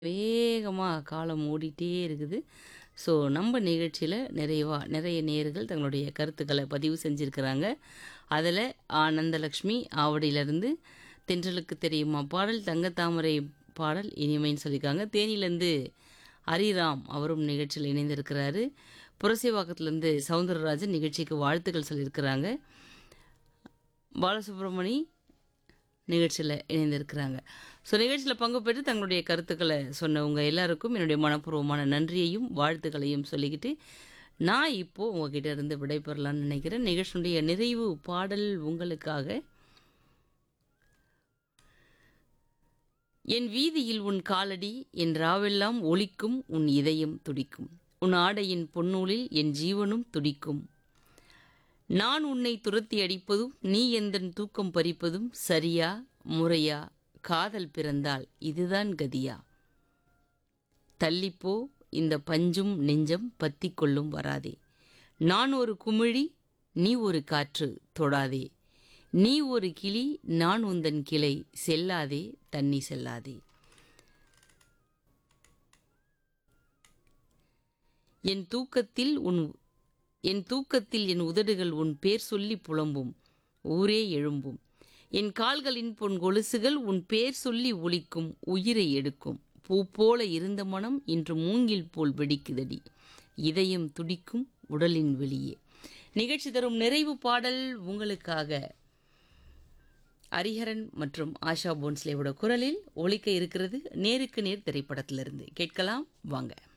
வேகமா காலம் ஓடிட்டே இருக்குது. ஸோ, நம்ம நிகழ்ச்சியில நிறைவா நிறைய நேயர்கள் தங்களுடைய கருத்துக்கள பதிவு செஞ்சிருக்கிறாங்க. அதுல ஆனந்தலக்ஷ்மி ஆவடியிலருந்து தென்றலுக்கு தெரியுமா பாடல், தங்கத்தாமரை பாடல் இனிமைன்னு சொல்லியிருக்காங்க. தேனியிலேருந்து ஹரிராம் அவரும் நிகழ்ச்சியில் இணைந்திருக்கிறாரு. புரசைவாக்கத்திலேருந்து சவுந்தரராஜன் நிகழ்ச்சிக்கு வாழ்த்துக்கள் சொல்லியிருக்கிறாங்க. பாலசுப்ரமணி நிகழ்ச்சியில இணைந்திருக்கிறாங்க. ஸோ, நிகழ்ச்சியில பங்கு பெற்று தங்களுடைய கருத்துக்கள சொன்னவங்க எல்லாருக்கும் என்னுடைய மனப்பூர்வமான நன்றியையும், வாழ்த்துக்களையும் சொல்லிக்கிட்டு, நான் இப்போ உங்ககிட்ட இருந்து விடைபெறலாம்னு நினைக்கிறேன். நிகழ்ச்சியினுடைய நிறைவு பாடல் உங்களுக்காக. என் வீதியில் உன் காலடி என் ராவெல்லாம் ஒலிக்கும் உன் இதயம் துடிக்கும். உன் ஆடையின் பொன்னூலில் என் ஜீவனும் துடிக்கும். நான் உன்னை துரத்தி அடிப்பதும், நீ எந்தன் தூக்கம் பறிப்பதும் சரியா, முறையா, காதல் பிறந்தால் இதுதான் கதியா? தள்ளிப்போ இந்த பஞ்சும் நெஞ்சம் பத்திக் கொள்ளும் வராதே. நான் ஒரு குமிழி, நீ ஒரு காற்று தொடாதே. நீ ஒரு கிளி, நான் உந்தன் கிளை செல்லாதே தண்ணி செல்லாதே. என் தூக்கத்தில் உன் என் தூக்கத்தில் என் உதடுகள் உன் பேர் சொல்லிப் புலம்பும். ஊரே எழும்பும். என் கால்களின் பொன் கொலுசுகள் உன் பேர் சொல்லி ஒலிக்கும் உயிரை எடுக்கும். பூ போல இருந்த மனம் இன்று மூங்கில் போல் வெடிக்குதடி. இதயம் துடிக்கும் உடலின் வெளியே. நிகழ்ச்சி தரும் நிறைவு பாடல் உங்களுக்காக. ஹரிஹரன் மற்றும் ஆஷா போன்ஸ்லேவோட குரலில் ஒலிக்க இருக்கிறது நேருக்கு நேர் திரைப்படத்திலிருந்து. கேட்கலாம் வாங்க.